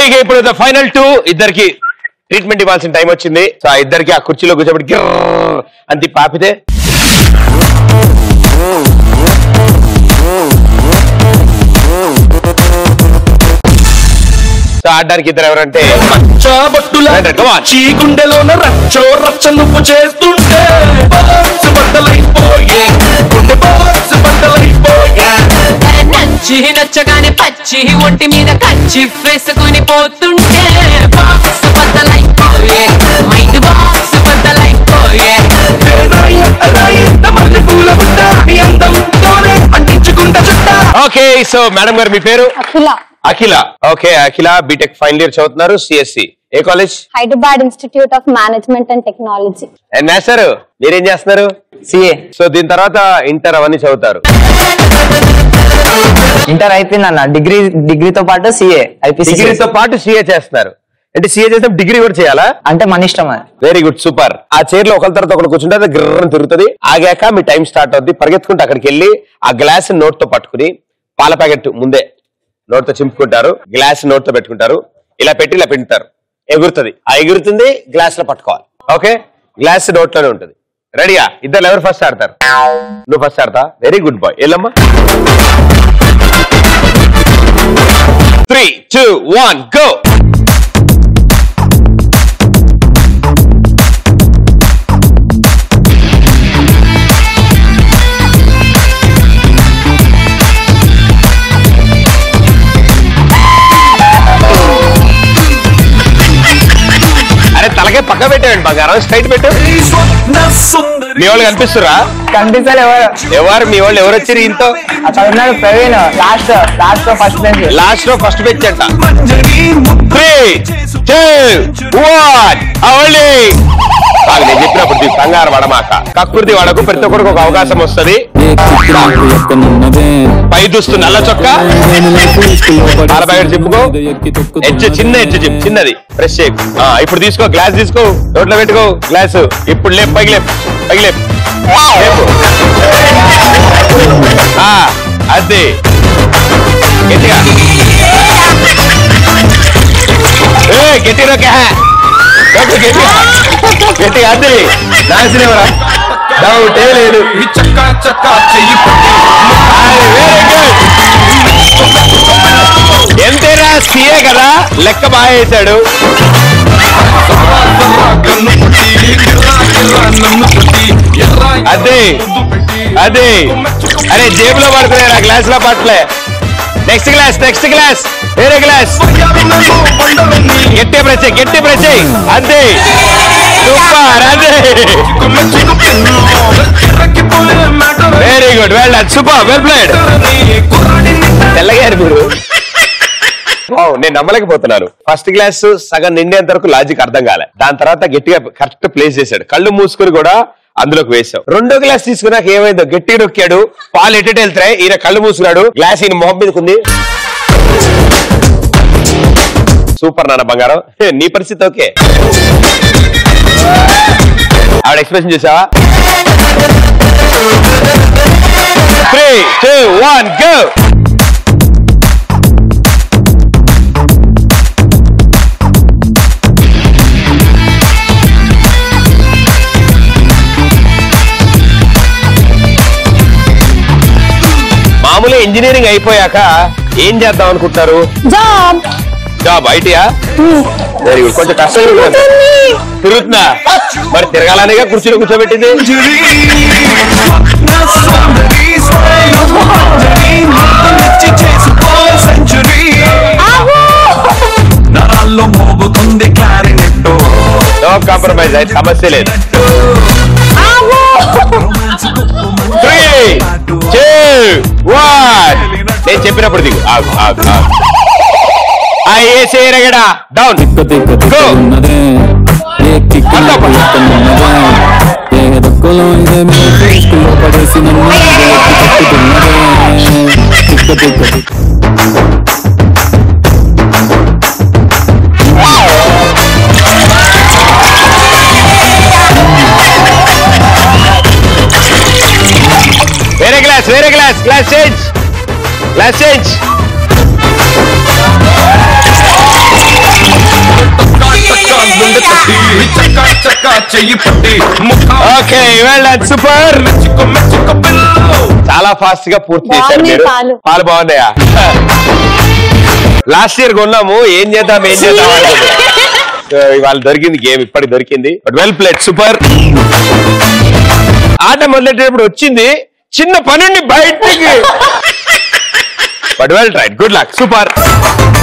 ఇక ఇప్పుడు the final two ఇద్దరికి ట్రీట్మెంట్ ఇవ్వాల్సిన టైం వచ్చింది సో ఆ ఇద్దరికి ఆ కుర్చీలో కూర్చోబెట్టి గిర్ర్ అని తిప్పి ఆపితే సో ఆడడానికి ఇద్దరు ఎవరంటే చాబట్టుల రండి, come on. చీ గుండెలోన రచ్చో రచ్చ నువ్వు చేస్తుంటే బాక్స్ బద్దలైపోయే గుండె బాక్స్ బద్దలైపోయే నచ్చి నచ్చగానే పచ్చి ఒంటి మీద కచ్చి వేసుకుని పోతుంటే బాక్స్ బద్దలైపోయే మైండ్ బాక్స్ బద్దలైపోయే రాయి రాయి ఎంత మల్లెపూల బుట్ట నీ అందంతోనే అంటించుకుంటా చుట్టా ఓకే సో మేడం గారు మీ పేరు Akhila Akhila okay Akhila BTech final year చదువుతున్నారు సిఎస్సి ఏ college Hyderabad institute of management and technology sir మీరేం చేస్తున్నారు సిఏ సో దీని తర్వాత ఇంటర్ అవన్నీ చదువుతారు ఇంటర్ అయిపోయింది అన్న డిగ్రీ డిగ్రీతో పాటు సిఏ ఐపీసీ డిగ్రీతో పాటు సిఏ చేస్తున్నారు అంటే సిఏ చేస్తే డిగ్రీ కూడా చేయాలా అంటే మన ఇష్టం అది వెరీ గుడ్ సూపర్ ఆ చైర్ లో ఒకరి తర్వాత ఒకరు కూర్చుంటే అది గిర్రని తిరుగుతుంది ఆగాక మీ టైం స్టార్ట్ అవుద్ది పరిగెత్తుకుంటే అక్కడికి వెళ్ళి ఆ గ్లాస్ నోట్ తో పట్టుకుని పాల ప్యాకెట్ ముందే నోట్ తో చింపుకుంటారు గ్లాస్ నోట్ తో పెట్టుకుంటారు ఇలా పెట్టి ఇలా పిండుతారు ఎగురుతుంది ఆ ఎగురుతుంది గ్లాస్ లో పట్టుకోవాలి ఓకే గ్లాస్ నోట్ లోనే ఉంటుంది రెడీయా ఇద్దరు ఎవరు ఫస్ట్ ఆడతారు నువ్వు ఫస్ట్ ఆడతా వెరీ గుడ్ బాయ్ వెళ్ళమ్మా త్రీ టూ వన్ గో అరే తలకే పక్క పెట్టాడు బంగారం స్ట్రైట్ పెట్టు ఈ స్వప్న సుందరి మీ వాళ్ళు కనిపిస్తురా కనిపిస్తారు ఎవరు ఎవరు మీ వాళ్ళు ఎవరు వచ్చారు ఇంతో అక్కడ ఉన్నాడు Praveen last last first bench last లో ఫస్ట్ బెంచ్ అంట మంజరి త్రీ టూ వన్ అవళి కాదు నేను చెప్పినప్పుడు దీనికి కంగారు పడమాక కకృతి వాడకు ప్రతి ఒక్కరికి ఒక అవకాశం వస్తది పై దుస్తు నల్ల చొక్క నలభై ఏడు చెప్పుకో ఎడ్జ్ చిన్న ఎడ్జ్ చెప్పు చిన్నది ఫ్రెష్ చేయకు ఆ, ఇప్పుడు తీసుకో గ్లాస్ తీసుకో నోట్లో పెట్టుకో గ్లాస్ ఇప్పుడు లేపు పైకి లేపు పైకి లేపు లేపు ఆ, అది గట్టిగా ఏ గట్టి రొక్కే గట్టి గట్టిగా గట్టిగా అది నాశనవరా డౌటే లేదు ఈ చక్క చక్క చెయ్యి పట్టి ఎంతేరా సీఏ కదా లెక్క బాగా వేసాడు కన్ను పుట్టి గిర్రా గిర్రా నన్ను పుట్టి ఎర్రా అదే ముద్దు పెట్టి అదే అరే జేబులో పడుకునే నా గ్లాస్ లో పట్టలే నెక్స్ట్ గ్లాస్ నెక్స్ట్ గ్లాస్ వేరే గ్లాస్ పర్యావరణంలో బండలన్నీ గట్టి ప్రెస్ చేయి, గట్టి ప్రెస్ చేయి. అంతే సూపర్ అదే కొమ్మ చిగు పిన్ను ఎర్రక్కిపోయే matter very good well done super well played కుర్రాడి నిండా తెల్లగారు మీరు వావ్, నేను నమ్మలేకపోతున్నాను ఫస్ట్ క్లాస్ సగం నిండేంత వరకు లాజిక్ అర్థం కాలే దాని తర్వాత గట్టిగా కరెక్ట్ ప్లేస్ చేశాడు కళ్ళు మూసుకుని కూడా అందులోకి వేసావు రెండో గ్లాస్ తీసుకున్నాక ఏమైందో గట్టి నొక్కాడు పాలు ఎటు వెళ్తాయి ఈయన కళ్ళు మూసుకున్నాడు గ్లాస్ ఈయన మొహం మీదకి ఉంది సూపర్ నాన్న బంగారం హే, నీ పరిస్థితి ఓకే ఆవిడ ఎక్స్ప్రెషన్ చూసావా త్రీ టూ వన్ గో మామూలు ఇంజనీరింగ్ అయిపోయాక ఏం చేద్దాం అనుకుంటారు జాబ్ జాబ్ ఐటీయా వెరీ గుడ్ కొంచెం కష్టంగా ఉంది. తిరుగుతుందా మరి తిరగాలనేగా కుర్చీలో కూర్చోబెట్టింది నా సుందరి స్వయంజలి నచ్చి చేసుకో సెంచురీ నరాల్లో మోగుతుంది క్లారినెట్ నో కాంప్రమైజ్ అయితే సమస్య లేదు త్రీ టూ వన్ నేను చెప్పినప్పుడు దిగు ఆగు ఆగు ఆగు ఆ ఏసే రగడా డౌన్ గో వేరే గ్లాస్ వేరే glass glass change glass change గుండె తట్టి చక్క చక్క చెయ్యి పట్టి ముఖం ఓకే వెల్ సూపర్ మెచ్చుకో మెచ్చుకో పిల్లలు చాలా ఫాస్ట్ గా పూర్తి చేశారు బాగున్నాయి మీరు పాలు. పాలు బాగున్నాయా లాస్ట్ ఇయర్ కొన్నాము ఏం చేద్దాం ఏం చేద్దాం అనుకున్నాం. So, ఇవాళ దొరికింది గేమ్ ఇప్పటికి దొరికింది బట్ వెల్ ప్లేట్ సూపర్ ఆట మొదలెట్టేటప్పుడు వచ్చింది చిన్న పనుండి బయటికి but well tried good luck super